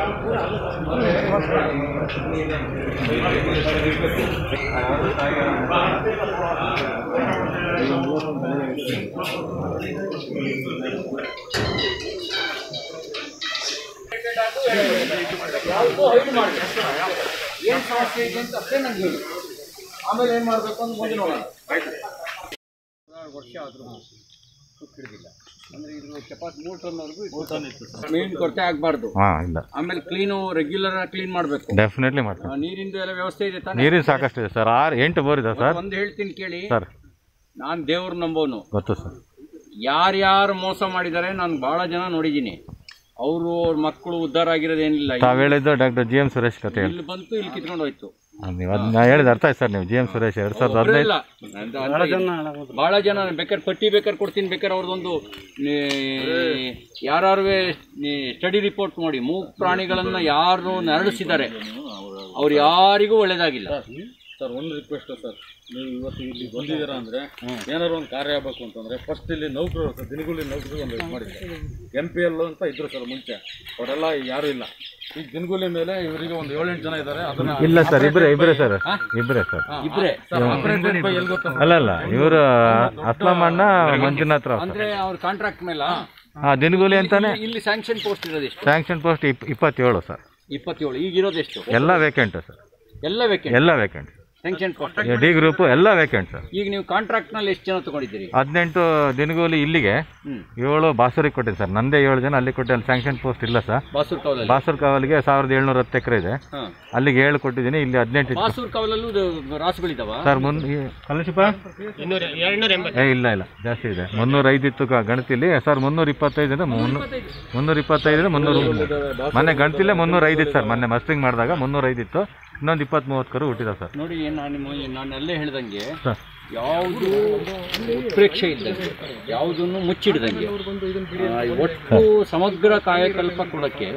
ಏನು ಸಮಸ್ಯೆ ಇದೆ ಅಂತ ಅಷ್ಟೇ ನಂಗೆ ಹೇಳಿ ಆಮೇಲೆ ಏನು ಮಾಡಬೇಕು ಅಂತ ಮುಂದೆ ನೋಡೋಣ ಹದಿನಾರು ವರ್ಷ ಆದರೂ ಹಿಡಿದಿಲ್ಲ ಅಂದರೆ ಇದು ಕೆಪಾಸಿಟಿ ಮೂರು ಟನ್ವರೆಗೂ ಮೇನ್ ಕೊರತೆ ಆಗಬಾರ್ದು ಹಾಂ ಇಲ್ಲ ಆಮೇಲೆ ಕ್ಲೀನು ರೆಗ್ಯುಲರ್ ಕ್ಲೀನ್ ಮಾಡಬೇಕು ಡೆಫಿನೆಟ್ಲಿ ಮಾಡ್ತೀನಿ ನೀರಿಂದು ಎಲ್ಲ ವ್ಯವಸ್ಥೆ ಇದೆ ತಾನೇ ನೀರಿನ ಸಾಕಷ್ಟು ಇದೆ ಸರ್ ಆರು ಎಂಟು ಬೋರ್ ಇದೆ ಸರ್ ಒಂದು ಹೇಳ್ತೀನಿ ಕೇಳಿ ಸರ್ ನಾನು ದೇವ್ರ ನಂಬೋನು ಗೊತ್ತು ಸರ್ ಯಾರ್ಯಾರು ಮೋಸ ಮಾಡಿದ್ದಾರೆ ನಾನು ಭಾಳ ಜನ ನೋಡಿದ್ದೀನಿ ಅವರು ಅವ್ರ ಮಕ್ಕಳು ಉದ್ಧಾರ ಆಗಿರೋದೇನಿಲ್ಲ ತಾವು ಹೇಳಿದ್ದು ಡಾಕ್ಟರ್ ಜಿ ಎಂ ಸುರೇಶ್ ಕತೆ ಹೇಳಿ ಇಲ್ಲಿ ಬಂತು ಇಲ್ಲಿ ಕಿತ್ಕೊಂಡು ಹೋಯ್ತು ನೀವು ಅದನ್ನ ಹೇಳಿದ ಅರ್ಥ ಆಯ್ತು ಸರ್ ನೀವು ಜಿ ಎಂ ಸುರೇಶ್ ಎರಡು ಸಾವಿರದ ಒಬ್ರೇ ಹದಿನೈದು ಇಲ್ಲ ಬಹಳ ಜನ ಬೇಕಾದ್ರೆ ಪಟ್ಟಿ ಬೇಕಾದ್ರೆ ಕೊಡ್ತೀನಿ ಬೇಕಾದ್ರೆ ಅವ್ರದ್ದೊಂದು ಯಾರು ಸ್ಟಡಿ ರಿಪೋರ್ಟ್ ಮಾಡಿ ಮೂಕ್ ಪ್ರಾಣಿಗಳನ್ನ ಯಾರು ನರಳಿಸಿದ್ದಾರೆ ಅವ್ರು ಯಾರಿಗೂ ಒಳ್ಳೇದಾಗಿಲ್ಲ ಸರ್ ಒಂದು ರಿಕ್ವೆಸ್ಟ್ ಸರ್ ನೀವು ಇವತ್ತು ಇಲ್ಲಿ ಬಂದಿದ್ದೀರಾ ಅಂದ್ರೆ ಏನಾದ್ರು ಒಂದು ಕಾರ್ಯ ಆಗಬೇಕು ಅಂತಂದ್ರೆ ಫಸ್ಟ್ ಇಲ್ಲಿ ನೌಕರರು ಸರ್ ದಿನಗೂಲಿ ನೌಕರರು ಒಂದು ಇದು ಮಾಡಿದ್ದಾರೆ ಎಂ ಪಿ ಎಲ್ ಅಂತ ಇದ್ರು ಸರ್ ಮುಂಚೆ ಅವರೆಲ್ಲ ಯಾರು ಇಲ್ಲ ಈಗ ದಿನಗೂಲಿ ಮೇಲೆ ಇವರಿಗೆ ಒಂದು ಏಳೆಂಟು ಜನ ಇದ್ದಾರೆ ಅದನ್ನ ಇಲ್ಲ ಸರ್ ಇಬ್ಬರೇ ಇಬ್ಬರೇ ಸರ್ ಇಬ್ಬರೇ ಸರ್ ಇಬ್ರೆ ಸರ್ ಆಪರೇಟರ್ ಎಲ್ಲಿ ಗೊತ್ತಾ ಅಲ್ಲ ಅಲ್ಲ ಇವರು ಅಸ್ಲಾಂ ಅಣ್ಣ ಮಂಜುನಾಥ್ ರಾವ್ ಅಂದ್ರೆ ಅವ್ರ ಕಾಂಟ್ರಾಕ್ಟ್ ಮೇಲೆ ಹಾಂ ದಿನಗೂಲಿ ಅಂತಾನೆ ಇಲ್ಲಿ ಸ್ಯಾಂಕ್ಷನ್ ಪೋಸ್ಟ್ ಇರೋದು ಎಷ್ಟು ಸ್ಯಾಂಕ್ಷನ್ ಪೋಸ್ಟ್ ಇಪ್ ಇಪ್ಪತ್ತೇಳು ಸರ್ ಇಪ್ಪತ್ತೇಳು ಈಗಿರೋದು ಎಷ್ಟು ಎಲ್ಲ ವೇಕೆಂಟ್ ಸರ್ ಎಲ್ಲ ವೇಕೆಂಟ್ ಎಲ್ಲ vacant sanction post D group ಎಲ್ಲ ವೇಕೆಂಟ್ ಸರ್ ಈಗ ನೀವು ಕಾಂಟ್ರಾಕ್ಟ್ ನಲ್ಲಿ ಎಷ್ಟು ಜನ ತಗೊಂಡಿದ್ದೀರಿ ಹದಿನೆಂಟು ದಿನಗೂಲಿ ಇಲ್ಲಿಗೆ ಹ್ಮ್ ಏಳು ಬಾಸೂರಿಗೆ ಕೊಟ್ಟಿದ್ದು ಸರ್ ನಂದೇ ಏಳು ಜನ ಅಲ್ಲಿ ಕೊಟ್ಟೆ ಅಲ್ಲಿ ಸ್ಯಾಂಕ್ಷನ್ ಪೋಸ್ಟ್ ಇಲ್ಲ ಸರ್ ಬಾಸೂರ್ ಕಾವಲಲ್ಲಿ ಬಾಸೂರ್ ಕಾವಲಿಗೆ ಸಾವಿರದ ಏಳ್ನೂರ ಹತ್ತು ಎಕರೆ ಇದೆ ಹಾ ಅಲ್ಲಿಗೆ ಏಳು ಕೊಟ್ಟಿದ್ದೀನಿ ಇಲ್ಲಿ ಹದಿನೆಂಟು ಇತ್ತು. ಬಾಸೂರ್ ಕಾವಲಲ್ಲೂ ಇದು ರಾಸುಗಳಿದಾವ ಸರ್ ಮುನ್ ಕಲಶಿಪ ಏ ಇಲ್ಲ ಇಲ್ಲ ಜಾಸ್ತಿ ಇದೆ ಮುನ್ನೂರ ಐದು ಇತ್ತು ಗ- ಗಣತಿಲಿ ಸರ್ ಮುನ್ನೂರ ಇಪ್ಪತ್ತೈದು ಇದೆ ಮುನ್ನೂರ ಮುನ್ನೂರ ಇಪ್ಪತ್ತೈದು ಮುನ್ನೂರ ಮೊನ್ನೆ ಗಣತಿಲೇ ಮುನ್ನೂರ ಐದು ಇತ್ತು ಸರ್ ಮೊನ್ನೆ ಮಸ್ಟಿಂಗ್ ಮಾಡಿದಾಗ ಮುನ್ನೂರ ಐದು ಇತ್ತು ಇನ್ನೊಂದು ಇಪ್ಪತ್ತ್ ಮೂವತ್ತು ಕರು ಹುಟ್ಟಿದಾವೆ ಸರ್ ನೋಡಿ ನಾನು ನಿಮ್ಮ ನಾನು ಅಲ್ಲೇ ಹೇಳ್ದಂಗೆ ಸರ್ ಯಾವುದು ಉತ್ಪ್ರೇಕ್ಷೆ ಇದ್ದಂಗೆ ಯಾವುದನ್ನು ಮುಚ್ಚಿಡ್ದಂಗೆ ಆ, ಒಟ್ಟು ಸಮಗ್ರ ಕಾಯಕಲ್ಪ ಕೊಡೋಕ್ಕೆ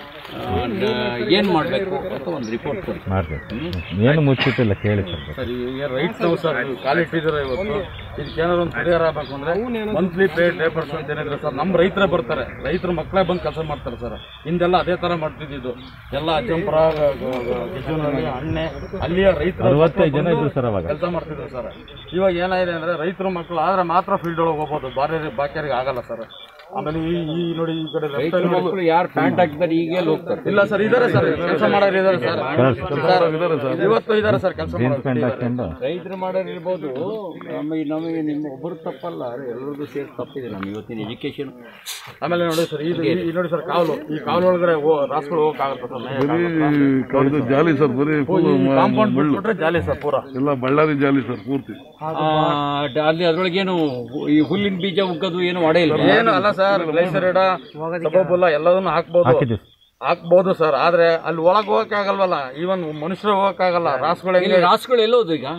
ಏನು ಮಾಡಬೇಕು ಅಂತ ಒಂದು ರಿಪೋರ್ಟ್ ಕೊಡಿ ಮಾಡ್ಬೇಕು ಏನು ಮುಚ್ಚಿಟ್ಟಿಲ್ಲ ಕೇಳಿ ಸರ್ ಸರ್ ಈಗ ರೈಟ್ ನಾವು ಸರ್ ನೀವು ಕಾಲಿಟ್ಟಿದ್ದೀರಾ ಇವತ್ತು ಇದಕ್ಕೆ ಏನಾದ್ರು ಒಂದು ಪರಿಹಾರ ಆಗಬೇಕು ಅಂದ್ರೆ ಮಂತ್ಲಿ ಪೇಡ್ ಲೇಬರ್ಸ್ ಅಂತ ಏನಿದ್ರೆ ಸರ್ ನಮ್ಮ ರೈತರೇ ಬರ್ತಾರೆ ರೈತರ ಮಕ್ಕಳೇ ಬಂದು ಕೆಲಸ ಮಾಡ್ತಾರೆ ಸರ್ ಹಿಂದೆಲ್ಲ ಅದೇ ತರ ಮಾಡ್ತಿದ್ದು ಎಲ್ಲ ಅಜ್ಜಂಪುರ ಗಿಜೂನಲ್ಲಿ ಅಣ್ಣೆ ಅಲ್ಲಿಯ ರೈತರ ಅರವತ್ತೈದು ಜನ ಇದ್ರು ಸರ್ ಅವಾಗ ಕೆಲಸ ಮಾಡ್ತಿದ್ರು ಸರ್ ಇವಾಗ ಏನಾಗಿದೆ ಅಂದ್ರೆ ರೈತರ ಮಕ್ಕಳು ಆದ್ರೆ ಮಾತ್ರ ಫೀಲ್ಡ್ ಒಳಗೆ ಹೋಗ್ಬೋದು ಬಾರಿ ಬಾಕಿಯರಿಗೆ ಆಗಲ್ಲ ಸರ್ ಆಮೇಲೆ ಈ ಈ ನೋಡಿ ಈ ಕಡೆ left ಅಲ್ಲಿ ನೋಡಿ- ಮಕ್ಕಳು ಯಾರು ಪ್ಯಾಂಟ್ ಹಾಕಿದ್ದಾರೆ ಈಗ ಹೋಗ್ತಾರೆ ಇಲ್ಲ ಸರ್ ಇದಾರೆ ಸರ್ ಕೆಲಸ ಮಾಡೋರು ಇದಾರೆ ಸರ್ ಸರ್ ಇವತ್ತು ಇದಾರೆ ಸರ್ ಕೆಲಸ ಜೀನ್ಸ್ ಪ್ಯಾಂಟ್ ಹಾಕ್ಕೊಂಡು ರೈತರು ಮಾಡೋರು ಇರ್ಬೋದು ನಮಗೆ ನಮಗೆ ನಿಮ್ಮ ಒಬ್ಬರು ತಪ್ಪಲ್ಲ ಎಲ್ಲರಿಗೂ ಸೇರಿ ತಪ್ಪಿದೆ ನಮ್ಮ ಇವತ್ತಿನ ಎಜುಕೇಶನ್ ಆಮೇಲೆ ನೋಡಿ ಸರ್ ಇದು ಈ- ಈ ನೋಡಿ ಸರ್ ಕಾವಲು ಈ ಕಾವಲು ಒಳಗಡೆ ಹೋ- ರಾಸುಗಳು ಹೋಗಕ್ಕಾಗತ್ತೆ ಸರ್ ಇದು ಜಾಲಿ ಸರ್ ಬರೀ ಕಾಂಪೌಂಡ್ ಬಿಟ್ಬಿಟ್ರೆ ಜಾಲಿ ಸರ್ ಪೂರ ಎಲ್ಲ ಬಳ್ಳಾರಿ ಜಾಲಿ ಸರ್ ಪೂರ್ತಿ ಅಲ್ಲಿ ಅದ್ರೊಳಗೇನು ಈ ಹುಲ್ಲಿನ ಬೀಜ ಉಗ್ಗೋದು ಏನು ಒಡೆ ಇಲ್ಲ ಏನು ಅಲ್ಲ ಸರ್ ಗ್ಲೇಷರ್ ಇಡ ಸಬಬುಲ್ಲ ಎಲ್ಲದನ್ನು ಹಾಕ್ಬೋದು ಹಾಕಿದ್ದೀವಿ ಹಾಕ್ಬೋದು ಸರ್ ಆದ್ರೆ ಅಲ್ಲಿ ಒಳಗ್ ಹೋಗಕ್ ಆಗಲ್ವಲ್ಲ ಈವನ್ ಮನುಷ್ಯರು ಹೋಗಕ್ ಆಗಲ್ಲ ರಾಸುಗಳು ಇಲ್ಲಿ ರಾಸುಗಳು ಎಲ್ಲೋದು ಈಗ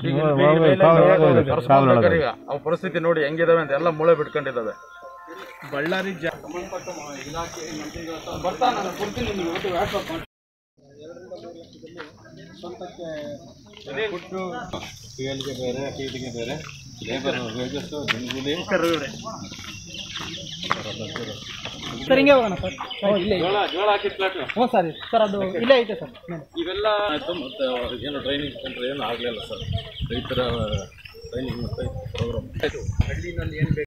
ಈಗ ಅವ್ ಪರಿಸ್ಥಿತಿ ನೋಡಿ ಹೆಂಗಿದಾವೆ ಅಂತ ಎಲ್ಲ ಮುಳೆ ಬಿಟ್ಕೊಂಡಿದ್ದಾವೆ ಸರ್ ಹಿಂಗೆ ಹೋಗೋಣ ಸರ್ ಇಲ್ಲೇ ಹ್ಞೂ ಸರ್ ಸರ್ ಅದು ಇಲ್ಲೇ ಐತೆ ಸರ್ ಇವೆಲ್ಲ ಆಯ್ತು ಮತ್ತೆ ಏನು ಟ್ರೈನಿಂಗ್ ಸೆಂಟರ್ ಏನು ಆಗ್ಲಿಲ್ಲ ಸರ್ ರೈತರ ಟ್ರೈನಿಂಗ್ ಮತ್ತೆ ಪ್ರೋಗ್ರಾಮ್